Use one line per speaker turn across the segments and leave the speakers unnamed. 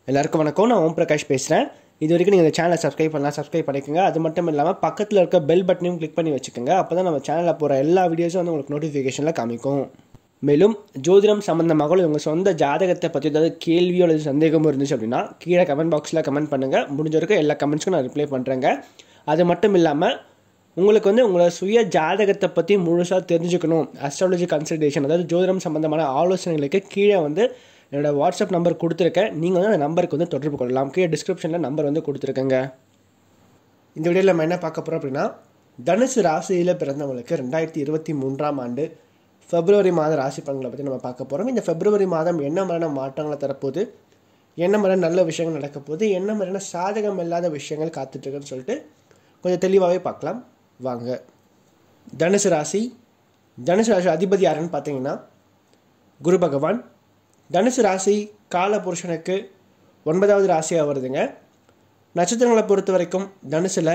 எல்லாருக்கும் வணக்கம் நான் ஓம் பிரகாஷ் பேசுகிறேன் இது வரைக்கும் நீங்கள் இந்த சேனலை சப்ஸ்கிரைப் பண்ணலாம் சப்ஸ்கிரைப் பண்ணிக்கோங்க அது மட்டும் இல்லாமல் பக்கத்தில் இருக்க பெல் பட்டனையும் கிளிக் பண்ணி வச்சுக்கோங்க அப்போ தான் நம்ம சேனலில் போகிற எல்லா வீடியோஸும் வந்து உங்களுக்கு நோட்டிஃபிகேஷனில் காமிக்கும் மேலும் ஜோதிடம் சம்மந்தமாக உங்கள் சொந்த ஜாதகத்தை பற்றி ஏதாவது கேள்வியோ அல்லது சந்தேகமோ இருந்துச்சு அப்படின்னா கீழே கமெண்ட் பாக்ஸில் கமெண்ட் பண்ணுங்கள் முடிஞ்ச வரைக்கும் எல்லா கமெண்ட்ஸ்க்கும் நான் ரிப்ளை பண்ணுறேங்க அது மட்டும் இல்லாமல் உங்களுக்கு வந்து உங்களோட சுய ஜாதகத்தை பற்றி முழுசாக தெரிஞ்சுக்கணும் அஸ்ட்ராலஜி கன்சல்டேஷன் அதாவது ஜோதிடம் சம்பந்தமான ஆலோசனைகளுக்கு கீழே வந்து என்னோடய வாட்ஸ்அப் நம்பர் கொடுத்துருக்கேன் நீங்கள் வந்து அந்த நம்பருக்கு வந்து தொடர்பு கொள்ளலாம் கீழே டிஸ்கிரிப்ஷனில் நம்பர் வந்து கொடுத்துருக்கேங்க இந்த வீடியோவில் நம்ம என்ன பார்க்க போகிறோம் அப்படின்னா தனுசு ராசியில் பிறந்தவங்களுக்கு ரெண்டாயிரத்தி இருபத்தி மூன்றாம் ஆண்டு பிப்ரவரி மாத ராசி பலன்களை பற்றி நம்ம பார்க்க போகிறோம் இந்த பிப்ரவரி மாதம் என்ன மாதிரியான மாற்றங்களை தரப்போகுது என்ன மாதிரியான நல்ல விஷயங்கள் நடக்க போகுது என்ன மாதிரியான சாதகம் இல்லாத விஷயங்கள் காத்துட்ருக்குன்னு சொல்லிட்டு கொஞ்சம் தெளிவாகவே பார்க்கலாம் வாங்க தனுசு ராசி தனுசு ராசி அதிபதி யாருன்னு பார்த்தீங்கன்னா குரு பகவான் தனுசு ராசி கால புருஷனுக்கு ஒன்பதாவது ராசியாக வருதுங்க நட்சத்திரங்களை பொறுத்த வரைக்கும் தனுசில்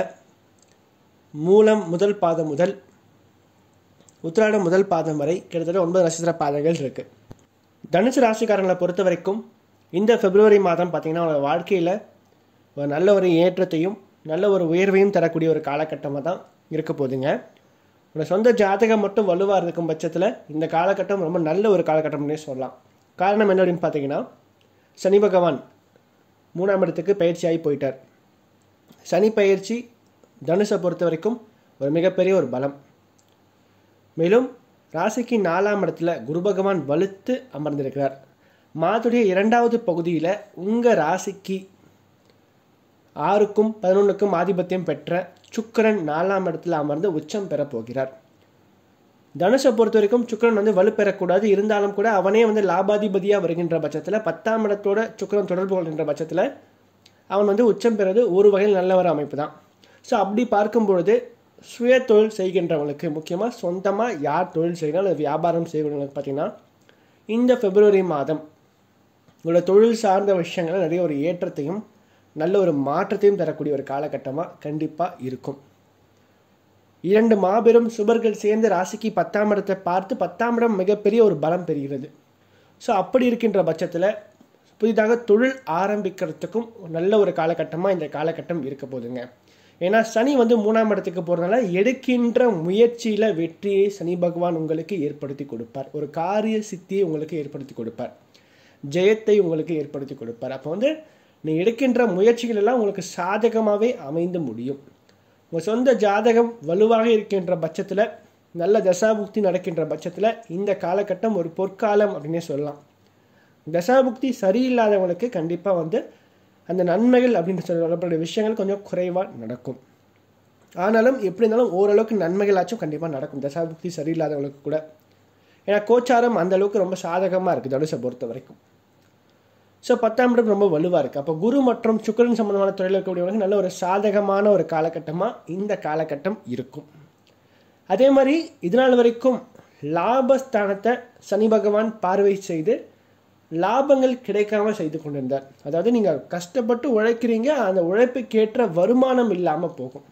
மூலம் முதல் பாதம் முதல் உத்திராடம் முதல் பாதம் வரை கிட்டத்தட்ட ஒன்பது நட்சத்திர பாதங்கள் இருக்குது தனுசு ராசிக்காரங்களை பொறுத்த வரைக்கும் இந்த பிப்ரவரி மாதம் பார்த்திங்கன்னா அவங்களோட வாழ்க்கையில் ஒரு நல்ல ஒரு ஏற்றத்தையும் நல்ல ஒரு உயர்வையும் தரக்கூடிய ஒரு காலகட்டமாக தான் இருக்க போகுதுங்க உங்களோட சொந்த ஜாதகம் மட்டும் வலுவாக இருக்கும் பட்சத்தில் இந்த காலகட்டம் ரொம்ப நல்ல ஒரு காலகட்டம்னே சொல்லலாம் காரணம் என்ன அப்படின்னு பார்த்தீங்கன்னா சனி பகவான் மூணாம் இடத்துக்கு பயிற்சியாகி போயிட்டார் சனி பயிற்சி தனுஷை பொறுத்த வரைக்கும் ஒரு மிகப்பெரிய ஒரு பலம் மேலும் ராசிக்கு நாலாம் இடத்துல குரு பகவான் வலுத்து அமர்ந்திருக்கிறார் மாதத்துடைய இரண்டாவது பகுதியில் உங்கள் ராசிக்கு ஆறுக்கும் பதினொன்றுக்கும் ஆதிபத்தியம் பெற்ற சுக்கரன் நாலாம் இடத்துல அமர்ந்து உச்சம் பெற போகிறார் தனுஷை பொறுத்த வரைக்கும் சுக்கரன் வந்து வலுப்பெறக்கூடாது இருந்தாலும் கூட அவனே வந்து லாபாதிபதியாக வருகின்ற பட்சத்தில் பத்தாம் இடத்தோட சுக்கரன் தொடர்பு கொள்கின்ற பட்சத்தில் அவன் வந்து உச்சம் பெறது ஒரு வகையில் நல்ல ஒரு அமைப்பு தான் ஸோ அப்படி பார்க்கும் பொழுது சுய தொழில் செய்கின்றவங்களுக்கு முக்கியமாக சொந்தமாக யார் தொழில் செய்யணும் அல்லது வியாபாரம் செய்கிறவங்களுக்கு பார்த்தீங்கன்னா இந்த பிப்ரவரி மாதம் உங்களோட தொழில் சார்ந்த விஷயங்கள் நிறைய ஒரு ஏற்றத்தையும் நல்ல ஒரு மாற்றத்தையும் தரக்கூடிய ஒரு காலகட்டமாக கண்டிப்பாக இருக்கும் இரண்டு மாபெரும் சுபர்கள் சேர்ந்து ராசிக்கு பத்தாம் இடத்தை பார்த்து பத்தாம் இடம் மிகப்பெரிய ஒரு பலம் பெறுகிறது ஸோ அப்படி இருக்கின்ற பட்சத்தில் புதிதாக தொழில் ஆரம்பிக்கிறதுக்கும் நல்ல ஒரு காலகட்டமாக இந்த காலகட்டம் இருக்க போதுங்க ஏன்னா சனி வந்து மூணாம் இடத்துக்கு போகிறதுனால எடுக்கின்ற முயற்சியில் வெற்றியை சனி பகவான் உங்களுக்கு ஏற்படுத்தி கொடுப்பார் ஒரு காரிய சித்தியை உங்களுக்கு ஏற்படுத்தி கொடுப்பார் ஜெயத்தை உங்களுக்கு ஏற்படுத்தி கொடுப்பார் அப்போ வந்து நீ எடுக்கின்ற முயற்சிகள் எல்லாம் உங்களுக்கு சாதகமாகவே அமைந்து முடியும் உங்கள் சொந்த ஜாதகம் வலுவாக இருக்கின்ற பட்சத்தில் நல்ல தசாபுக்தி நடக்கின்ற பட்சத்தில் இந்த காலகட்டம் ஒரு பொற்காலம் அப்படின்னே சொல்லலாம் தசாபுக்தி சரியில்லாதவங்களுக்கு கண்டிப்பாக வந்து அந்த நன்மைகள் அப்படின்னு சொல்லப்பட்ட விஷயங்கள் கொஞ்சம் குறைவாக நடக்கும் ஆனாலும் எப்படி இருந்தாலும் ஓரளவுக்கு நன்மைகளாச்சும் கண்டிப்பாக நடக்கும் தசாபுக்தி சரியில்லாதவங்களுக்கு கூட ஏன்னா கோச்சாரம் அந்த அளவுக்கு ரொம்ப சாதகமாக இருக்குது தனுஷை பொறுத்த வரைக்கும் ஸோ பத்தாம் இடம் ரொம்ப வலுவாக இருக்குது அப்போ குரு மற்றும் சுக்கரன் சம்பந்தமான தொழில் இருக்கக்கூடியவங்களுக்கு நல்ல ஒரு சாதகமான ஒரு காலகட்டமாக இந்த காலகட்டம் இருக்கும் அதே மாதிரி இதனால் வரைக்கும் லாபஸ்தானத்தை சனி பகவான் பார்வை செய்து லாபங்கள் கிடைக்காம செய்து கொண்டிருந்தார் அதாவது நீங்கள் கஷ்டப்பட்டு உழைக்கிறீங்க அந்த உழைப்புக்கேற்ற வருமானம் இல்லாமல் போகும்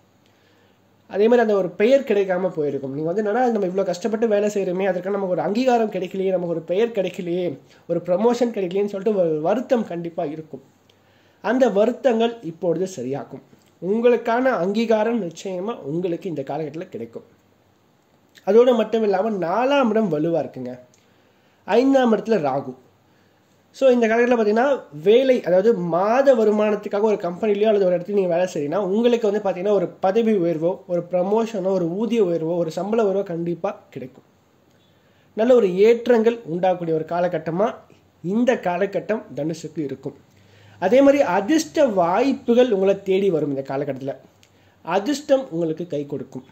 அதே மாதிரி அந்த ஒரு பெயர் கிடைக்காம போயிருக்கும் நீங்கள் வந்து என்னன்னா நம்ம இவ்வளோ கஷ்டப்பட்டு வேலை செய்கிறோமே அதற்கான நமக்கு ஒரு அங்கீகாரம் கிடைக்கலையே நமக்கு ஒரு பெயர் கிடைக்கலையே ஒரு ப்ரமோஷன் கிடைக்கலையேன்னு சொல்லிட்டு ஒரு வருத்தம் கண்டிப்பாக இருக்கும் அந்த வருத்தங்கள் இப்பொழுது சரியாகும் உங்களுக்கான அங்கீகாரம் நிச்சயமாக உங்களுக்கு இந்த காலகட்டத்தில் கிடைக்கும் அதோடு மட்டும் இல்லாமல் நாலாம் இடம் வலுவாக இருக்குங்க ஐந்தாம் இடத்துல ராகு ஸோ இந்த காலகட்டத்தில் பார்த்தீங்கன்னா வேலை அதாவது மாத வருமானத்துக்காக ஒரு கம்பெனிலையோ அல்லது ஒரு இடத்துல நீங்கள் வேலை செய்யறீங்கன்னா உங்களுக்கு வந்து பார்த்தீங்கன்னா ஒரு பதவி உயர்வோ ஒரு ப்ரமோஷனோ ஒரு ஊதிய உயர்வோ ஒரு சம்பள உயர்வோ கண்டிப்பாக கிடைக்கும் நல்ல ஒரு ஏற்றங்கள் உண்டாகக்கூடிய ஒரு காலகட்டமாக இந்த காலகட்டம் தனுஷுக்கு இருக்கும் அதே மாதிரி அதிர்ஷ்ட வாய்ப்புகள் உங்களை தேடி வரும் இந்த காலகட்டத்தில் அதிர்ஷ்டம் உங்களுக்கு கை கொடுக்கும்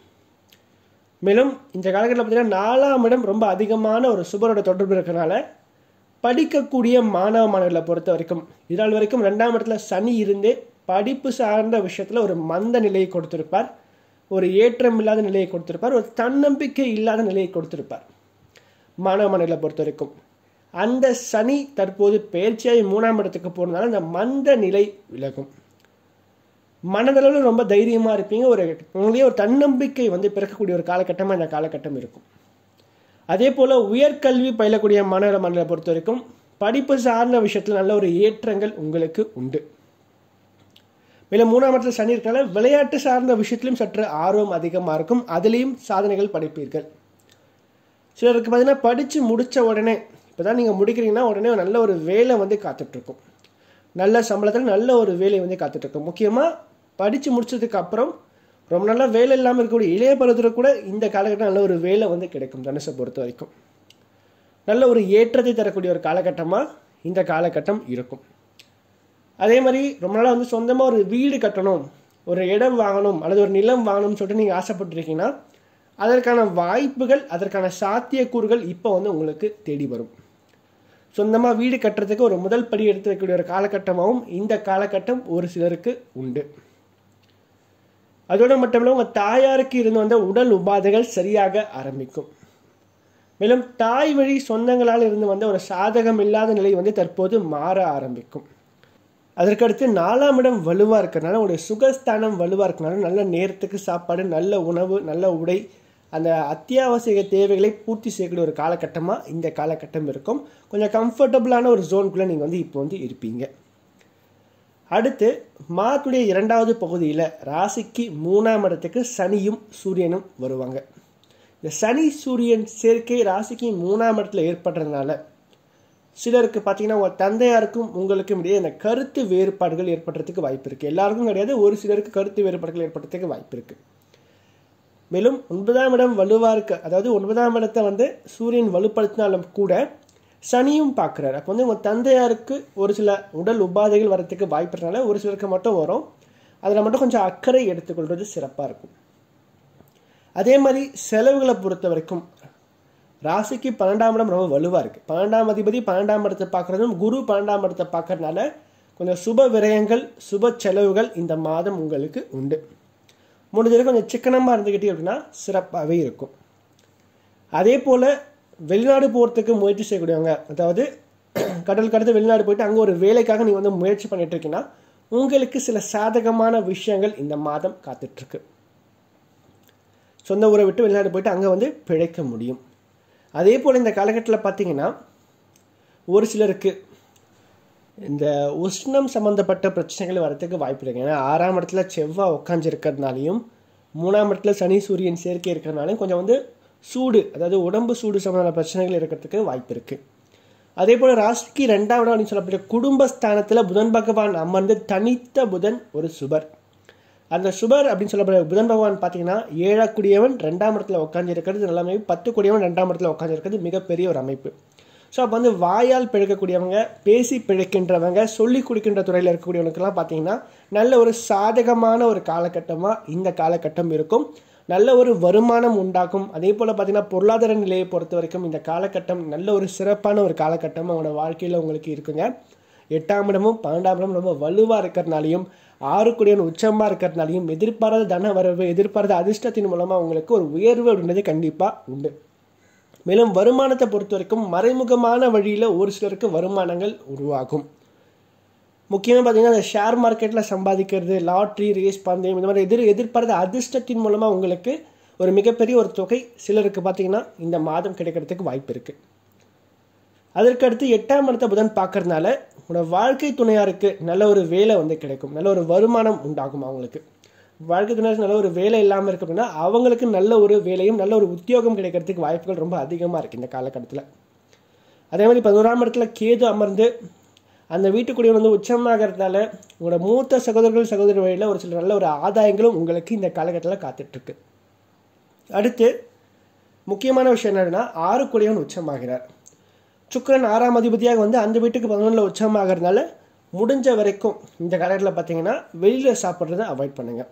மேலும் இந்த காலகட்டத்தில் பார்த்தீங்கன்னா நாலாம் இடம் ரொம்ப அதிகமான ஒரு சுபரோட தொடர்பு இருக்கிறனால படிக்கக்கூடிய மாணவ மாணவர்களை பொறுத்த வரைக்கும் இதனால் வரைக்கும் ரெண்டாம் இடத்துல சனி இருந்தே படிப்பு சார்ந்த விஷயத்தில் ஒரு மந்த நிலையை கொடுத்திருப்பார் ஒரு ஏற்றம் இல்லாத நிலையை கொடுத்திருப்பார் ஒரு தன்னம்பிக்கை இல்லாத நிலையை கொடுத்திருப்பார் மாணவ மாணவர்களை பொறுத்த வரைக்கும் அந்த சனி தற்போது பயிற்சியாகி மூணாம் இடத்துக்கு போனதுனால அந்த மந்த நிலை விலகும் மனதளவில் ரொம்ப தைரியமாக இருப்பீங்க ஒரு உங்களே ஒரு தன்னம்பிக்கை வந்து பிறக்கக்கூடிய ஒரு காலகட்டமாக இந்த காலகட்டம் இருக்கும் அதே போல் உயர்கல்வி பயிலக்கூடிய மாணவ மாணவர்களை பொறுத்த வரைக்கும் படிப்பு சார்ந்த விஷயத்தில் நல்ல ஒரு ஏற்றங்கள் உங்களுக்கு உண்டு மேலும் மூணாம் இடத்துல சனி இருக்கனால விளையாட்டு சார்ந்த விஷயத்திலும் சற்று ஆர்வம் அதிகமாக இருக்கும் அதுலேயும் சாதனைகள் படைப்பீர்கள் சிலருக்கு பார்த்தீங்கன்னா படித்து முடித்த உடனே இப்போ தான் நீங்கள் முடிக்கிறீங்கன்னா உடனே ஒரு நல்ல ஒரு வேலை வந்து காத்துட்ருக்கும் நல்ல சம்பளத்தில் நல்ல ஒரு வேலை வந்து காத்துட்ருக்கும் முக்கியமாக படித்து முடிச்சதுக்கு அப்புறம் ரொம்ப நல்லா வேலை இல்லாமல் இருக்கக்கூடிய இளைய பருவத்தில் கூட இந்த காலகட்டம் நல்ல ஒரு வேலை வந்து கிடைக்கும் தனுசை பொறுத்த வரைக்கும் நல்ல ஒரு ஏற்றத்தை தரக்கூடிய ஒரு காலகட்டமாக இந்த காலகட்டம் இருக்கும் அதே மாதிரி ரொம்ப நாளாக வந்து சொந்தமாக ஒரு வீடு கட்டணும் ஒரு இடம் வாங்கணும் அல்லது ஒரு நிலம் வாங்கணும்னு சொல்லிட்டு நீங்கள் ஆசைப்பட்டிருக்கீங்கன்னா அதற்கான வாய்ப்புகள் அதற்கான சாத்தியக்கூறுகள் இப்போ வந்து உங்களுக்கு தேடி வரும் சொந்தமாக வீடு கட்டுறதுக்கு ஒரு முதல் படி எடுத்து வைக்கக்கூடிய ஒரு காலகட்டமாகவும் இந்த காலகட்டம் ஒரு சிலருக்கு உண்டு அதோடு மட்டுமில்ல உங்கள் தாயாருக்கு இருந்து வந்த உடல் உபாதைகள் சரியாக ஆரம்பிக்கும் மேலும் தாய் வழி சொந்தங்களால் இருந்து வந்த ஒரு சாதகம் இல்லாத நிலை வந்து தற்போது மாற ஆரம்பிக்கும் அதற்கடுத்து நாலாம் இடம் வலுவாக இருக்கிறனால உங்களுடைய சுகஸ்தானம் வலுவாக இருக்கனால நல்ல நேரத்துக்கு சாப்பாடு நல்ல உணவு நல்ல உடை அந்த அத்தியாவசிய தேவைகளை பூர்த்தி செய்யக்கூடிய ஒரு காலகட்டமாக இந்த காலகட்டம் இருக்கும் கொஞ்சம் கம்ஃபர்டபுளான ஒரு ஜோனுக்குள்ளே நீங்கள் வந்து இப்போ வந்து இருப்பீங்க அடுத்து மாதத்துடைய இரண்டாவது பகுதியில் ராசிக்கு மூணாம் இடத்துக்கு சனியும் சூரியனும் வருவாங்க இந்த சனி சூரியன் சேர்க்கை ராசிக்கு மூணாம் இடத்துல ஏற்படுறதுனால சிலருக்கு பார்த்தீங்கன்னா உங்கள் தந்தையாருக்கும் உங்களுக்கும் இடையே இந்த கருத்து வேறுபாடுகள் ஏற்படுறதுக்கு வாய்ப்பு இருக்குது எல்லாருக்கும் கிடையாது ஒரு சிலருக்கு கருத்து வேறுபாடுகள் ஏற்படுறதுக்கு வாய்ப்பு இருக்குது மேலும் ஒன்பதாம் இடம் வலுவாக இருக்கு அதாவது ஒன்பதாம் இடத்தை வந்து சூரியன் வலுப்படுத்தினாலும் கூட சனியும் பார்க்குறாரு அப்போ வந்து உங்கள் தந்தையாருக்கு ஒரு சில உடல் உபாதைகள் வரத்துக்கு வாய்ப்பு இருக்கனால ஒரு சிலருக்கு மட்டும் வரும் அதில் மட்டும் கொஞ்சம் அக்கறை எடுத்துக்கொள்வது சிறப்பாக இருக்கும் அதே மாதிரி செலவுகளை பொறுத்த வரைக்கும் ராசிக்கு பன்னெண்டாம் இடம் ரொம்ப வலுவாக இருக்குது பன்னெண்டாம் அதிபதி பன்னெண்டாம் இடத்தை பார்க்குறதும் குரு பன்னெண்டாம் இடத்தை பார்க்கறதுனால கொஞ்சம் சுப விரயங்கள் சுப செலவுகள் இந்த மாதம் உங்களுக்கு உண்டு முடிஞ்சது கொஞ்சம் சிக்கனமாக இருந்துக்கிட்டே அப்படின்னா சிறப்பாகவே இருக்கும் அதே போல் வெளிநாடு போகிறதுக்கு முயற்சி செய்யக்கூடியவங்க அதாவது கடல் கடந்து வெளிநாடு போயிட்டு அங்கே ஒரு வேலைக்காக நீங்கள் வந்து முயற்சி பண்ணிட்டு இருக்கீங்கன்னா உங்களுக்கு சில சாதகமான விஷயங்கள் இந்த மாதம் காத்துட்ருக்கு சொந்த ஊரை விட்டு வெளிநாடு போயிட்டு அங்கே வந்து பிழைக்க முடியும் அதே போல் இந்த காலகட்டத்தில் பார்த்தீங்கன்னா ஒரு சிலருக்கு இந்த உஷ்ணம் சம்மந்தப்பட்ட பிரச்சனைகள் வரத்துக்கு வாய்ப்பு இருக்கு ஏன்னா ஆறாம் இடத்துல செவ்வாய் உட்காந்துருக்கிறதுனாலையும் மூணாம் இடத்துல சனி சூரியன் சேர்க்கை இருக்கிறதுனாலையும் கொஞ்சம் வந்து சூடு அதாவது உடம்பு சூடு சம்மந்தமான பிரச்சனைகள் இருக்கிறதுக்கு வாய்ப்பு இருக்குது அதே போல் ராசிக்கு ரெண்டாம் இடம் அப்படின்னு சொல்லப்பட்ட குடும்பஸ்தானத்தில் புதன் பகவான் அமர்ந்து தனித்த புதன் ஒரு சுபர் அந்த சுபர் அப்படின்னு சொல்லப்படுற புதன் பகவான் பார்த்தீங்கன்னா ஏழாக்குடியவன் ரெண்டாம் இடத்துல உட்காந்து இருக்கிறது நல்ல அமைப்பு பத்து கூடியவன் ரெண்டாம் இடத்துல உட்காந்து இருக்கிறது மிகப்பெரிய ஒரு அமைப்பு ஸோ அப்போ வந்து வாயால் பிழைக்கக்கூடியவங்க பேசி பிழைக்கின்றவங்க சொல்லி கொடுக்கின்ற துறையில் இருக்கக்கூடியவனுக்கெல்லாம் பார்த்தீங்கன்னா நல்ல ஒரு சாதகமான ஒரு காலகட்டமாக இந்த காலகட்டம் இருக்கும் நல்ல ஒரு வருமானம் உண்டாக்கும் அதே போல் பார்த்தீங்கன்னா பொருளாதார நிலையை பொறுத்த வரைக்கும் இந்த காலகட்டம் நல்ல ஒரு சிறப்பான ஒரு காலகட்டம் அவங்களோட வாழ்க்கையில் உங்களுக்கு இருக்குங்க எட்டாம் இடமும் பன்னெண்டாம் இடமும் ரொம்ப வலுவாக இருக்கிறதுனாலையும் ஆறுக்குடியன் உச்சமாக இருக்கிறதுனாலையும் எதிர்பாராத தன வரவு எதிர்பாராத அதிர்ஷ்டத்தின் மூலமாக உங்களுக்கு ஒரு உயர்வு அப்படின்றது கண்டிப்பாக உண்டு மேலும் வருமானத்தை பொறுத்த வரைக்கும் மறைமுகமான வழியில் ஒரு சிலருக்கு வருமானங்கள் உருவாகும் முக்கியமாக பார்த்தீங்கன்னா அந்த ஷேர் மார்க்கெட்டில் சம்பாதிக்கிறது லாட்ரி ரேஸ் பந்தயம் இந்த மாதிரி எதிர் எதிர்பாராத அதிர்ஷ்டத்தின் மூலமாக உங்களுக்கு ஒரு மிகப்பெரிய ஒரு தொகை சிலருக்கு பார்த்தீங்கன்னா இந்த மாதம் கிடைக்கிறதுக்கு வாய்ப்பு இருக்குது அதற்கடுத்து எட்டாம் இடத்த புதன் பார்க்கறதுனால உங்களோட வாழ்க்கை துணையாருக்கு நல்ல ஒரு வேலை வந்து கிடைக்கும் நல்ல ஒரு வருமானம் உண்டாகும் அவங்களுக்கு வாழ்க்கை துணையாருக்கு நல்ல ஒரு வேலை இல்லாமல் இருக்கு அப்படின்னா அவங்களுக்கு நல்ல ஒரு வேலையும் நல்ல ஒரு உத்தியோகம் கிடைக்கிறதுக்கு வாய்ப்புகள் ரொம்ப அதிகமாக இருக்குது இந்த காலகட்டத்தில் அதே மாதிரி பதினோராம் இடத்துல கேது அமர்ந்து அந்த வீட்டுக்குடிய வந்து உச்சமாகிறதால உங்களோட மூத்த சகோதரர்கள் சகோதரி வழியில் ஒரு சில நல்ல ஒரு ஆதாயங்களும் உங்களுக்கு இந்த காலகட்டத்தில் காத்துட்ருக்கு அடுத்து முக்கியமான விஷயம் என்னன்னா ஆறு குடியவன் உச்சமாகிறார் சுக்கரன் ஆறாம் அதிபதியாக வந்து அந்த வீட்டுக்கு பதினொன்றில் உச்சமாகறதுனால முடிஞ்ச வரைக்கும் இந்த காலகட்டத்தில் பார்த்தீங்கன்னா வெளியில் சாப்பிட்றத அவாய்ட் பண்ணுங்கள்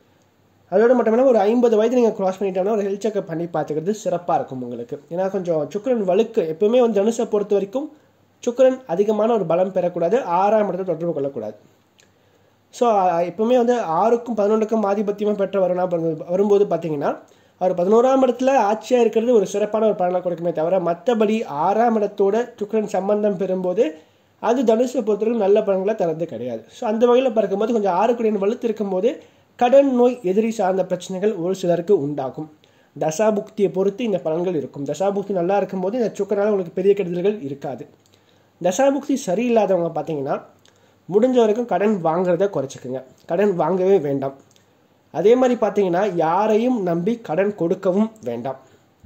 அதோட மட்டும் ஒரு ஐம்பது வயது நீங்கள் கிராஸ் பண்ணிட்டோம்னா ஒரு ஹெல்த் செக்அப் பண்ணி பார்த்துக்கிறது சிறப்பாக இருக்கும் உங்களுக்கு ஏன்னா கொஞ்சம் சுக்கரன் வழுக்கு எப்பவுமே வந்து தனுசை பொறுத்த வரைக்கும் சுக்கரன் அதிகமான ஒரு பலம் பெறக்கூடாது ஆறாம் இடத்தை தொடர்பு கொள்ளக்கூடாது ஸோ எப்பவுமே வந்து ஆறுக்கும் பதினொன்றுக்கும் ஆதிபத்தியமாக பெற்ற வரனா வரும்போது பார்த்தீங்கன்னா அவர் பதினோராம் இடத்துல ஆட்சியாக இருக்கிறது ஒரு சிறப்பான ஒரு பலனை கொடுக்குமே தவிர மற்றபடி ஆறாம் இடத்தோட சுக்கரன் சம்பந்தம் பெறும்போது அது தனுஷை பொறுத்தவரைக்கும் நல்ல பலன்களை தரது கிடையாது ஸோ அந்த வகையில் பார்க்கும்போது கொஞ்சம் ஆறுக்குடியின் வலுத்து இருக்கும்போது கடன் நோய் எதிரி சார்ந்த பிரச்சனைகள் ஒரு சிலருக்கு உண்டாகும் தசாபுக்தியை பொறுத்து இந்த பலன்கள் இருக்கும் தசாபுக்தி நல்லா இருக்கும்போது இந்த சுக்கரனால் உங்களுக்கு பெரிய கெடுதல்கள் இருக்காது தசாபுக்தி சரியில்லாதவங்க பார்த்தீங்கன்னா முடிஞ்ச வரைக்கும் கடன் வாங்குறத குறைச்சிக்கோங்க கடன் வாங்கவே வேண்டாம் அதே மாதிரி பார்த்தீங்கன்னா யாரையும் நம்பி கடன் கொடுக்கவும் வேண்டாம்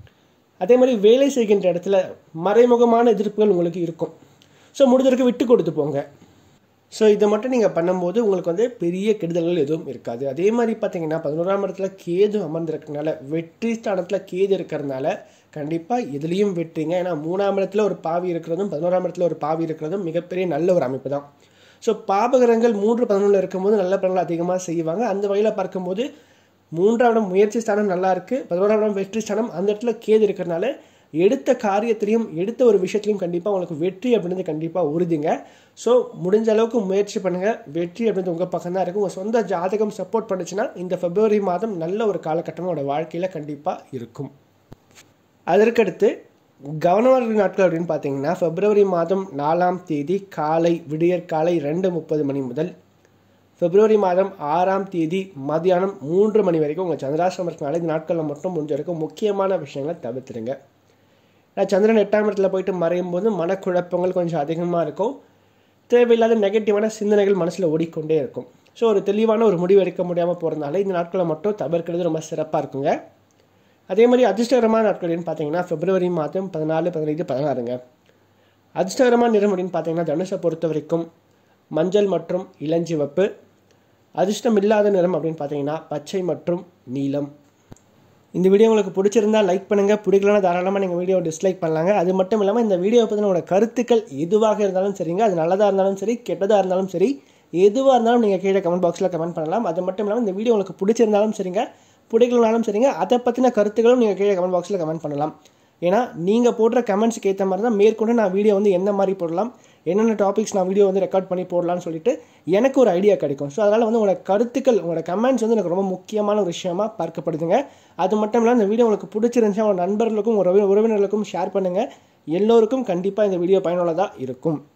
அதே மாதிரி வேலை செய்கின்ற இடத்துல மறைமுகமான எதிர்ப்புகள் உங்களுக்கு இருக்கும் ஸோ முடிஞ்ச வரைக்கும் விட்டு கொடுத்து போங்க ஸோ இதை மட்டும் நீங்கள் பண்ணும்போது உங்களுக்கு வந்து பெரிய கெடுதல்கள் எதுவும் இருக்காது அதே மாதிரி பார்த்தீங்கன்னா பதினோராம் இடத்துல கேது அமர்ந்திருக்கனால வெற்றி ஸ்தானத்தில் கேது இருக்கிறதுனால கண்டிப்பாக எதுலேயும் வெற்றிங்க ஏன்னா மூணாம் இடத்துல ஒரு பாவி இருக்கிறதும் பதினோராம் இடத்துல ஒரு பாவி இருக்கிறதும் மிகப்பெரிய நல்ல ஒரு அமைப்பு தான் ஸோ பாபகரங்கள் மூன்று பதினொன்றில் இருக்கும்போது நல்ல பலன்கள் அதிகமாக செய்வாங்க அந்த வகையில் பார்க்கும்போது மூன்றாம் இடம் முயற்சி ஸ்தானம் நல்லா இருக்கு பதினோராம் இடம் வெற்றி ஸ்தானம் அந்த இடத்துல கேது இருக்கிறனால எடுத்த காரியத்திலையும் எடுத்த ஒரு விஷயத்திலையும் கண்டிப்பாக உங்களுக்கு வெற்றி அப்படின்றது கண்டிப்பாக உறுதிங்க ஸோ முடிஞ்ச அளவுக்கு முயற்சி பண்ணுங்க வெற்றி அப்படின்றது உங்கள் பக்கம் தான் இருக்கும் உங்கள் சொந்த ஜாதகம் சப்போர்ட் பண்ணுச்சுன்னா இந்த பிப்ரவரி மாதம் நல்ல ஒரு காலகட்டம் உங்களோட வாழ்க்கையில் கண்டிப்பாக இருக்கும் அதற்கடுத்து கவனமாக இருக்கிற நாட்கள் அப்படின்னு பார்த்தீங்கன்னா பிப்ரவரி மாதம் நாலாம் தேதி காலை விடியற் காலை ரெண்டு முப்பது மணி முதல் பிப்ரவரி மாதம் ஆறாம் தேதி மதியானம் மூன்று மணி வரைக்கும் உங்கள் சந்திராசிரமம் இருக்கனால இந்த நாட்களில் மட்டும் முடிஞ்ச வரைக்கும் முக்கியமான விஷயங்களை தவிர்த்துடுங்க நான் சந்திரன் எட்டாம் இடத்துல போயிட்டு மறையும் போது மனக்குழப்பங்கள் கொஞ்சம் அதிகமாக இருக்கும் தேவையில்லாத நெகட்டிவான சிந்தனைகள் மனசில் ஓடிக்கொண்டே இருக்கும் ஸோ ஒரு தெளிவான ஒரு முடிவு எடுக்க முடியாமல் போகிறதுனால இந்த நாட்களை மட்டும் தவிர்க்கிறது ரொம்ப சிறப்பாக இருக்குங்க அதே மாதிரி அதிர்ஷ்டகரமான நாட்கள்னு பார்த்தீங்கன்னா பிப்ரவரி மாதம் பதினாலு பதினைந்து பதினாறுங்க அதிர்ஷ்டகரமான நிறம் அப்படின்னு பார்த்தீங்கன்னா தனுஷை பொறுத்த வரைக்கும் மஞ்சள் மற்றும் இளஞ்சிவப்பு அதிர்ஷ்டம் இல்லாத நிறம் அப்படின்னு பார்த்தீங்கன்னா பச்சை மற்றும் நீலம் இந்த வீடியோ உங்களுக்கு பிடிச்சிருந்தா லைக் பண்ணுங்க பிடிக்கலனா தாராளமாக நீங்கள் வீடியோ டிஸ்லைக் பண்ணலாங்க அது மட்டும் இல்லாமல் இந்த வீடியோ பற்றின உங்களோட கருத்துக்கள் எதுவாக இருந்தாலும் சரிங்க அது நல்லதாக இருந்தாலும் சரி கெட்டதாக இருந்தாலும் சரி எதுவாக இருந்தாலும் நீங்கள் கீழே கமெண்ட் பாக்ஸில் கமெண்ட் பண்ணலாம் அது மட்டும் இல்லாமல் இந்த வீடியோ உங்களுக்கு பிடிச்சிருந்தாலும் சரிங்க பிடிக்கலனாலும் சரிங்க அதை பற்றின கருத்துக்களும் நீங்கள் கீழே கமெண்ட் பாக்ஸில் கமெண்ட் பண்ணலாம் ஏன்னா நீங்கள் போடுற கமெண்ட்ஸுக்கு ஏற்ற மாதிரி தான் மேற்கொண்டு நான் வீடியோ வந்து எந்த மாதிரி போடலாம் என்னென்ன டாபிக்ஸ் நான் வீடியோ வந்து ரெக்கார்ட் பண்ணி போடலாம்னு சொல்லிட்டு எனக்கு ஒரு ஐடியா கிடைக்கும் ஸோ அதனால் வந்து உங்களோட கருத்துக்கள் உங்களோட கமெண்ட்ஸ் வந்து எனக்கு ரொம்ப முக்கியமான ஒரு விஷயமா பார்க்கப்படுதுங்க அது மட்டும் இல்லாமல் இந்த வீடியோ உங்களுக்கு பிடிச்சிருந்துச்சா உங்கள் நண்பர்களுக்கும் உறவி உறவினர்களுக்கும் ஷேர் பண்ணுங்கள் எல்லோருக்கும் கண்டிப்பாக இந்த வீடியோ பயனுள்ளதாக இருக்கும்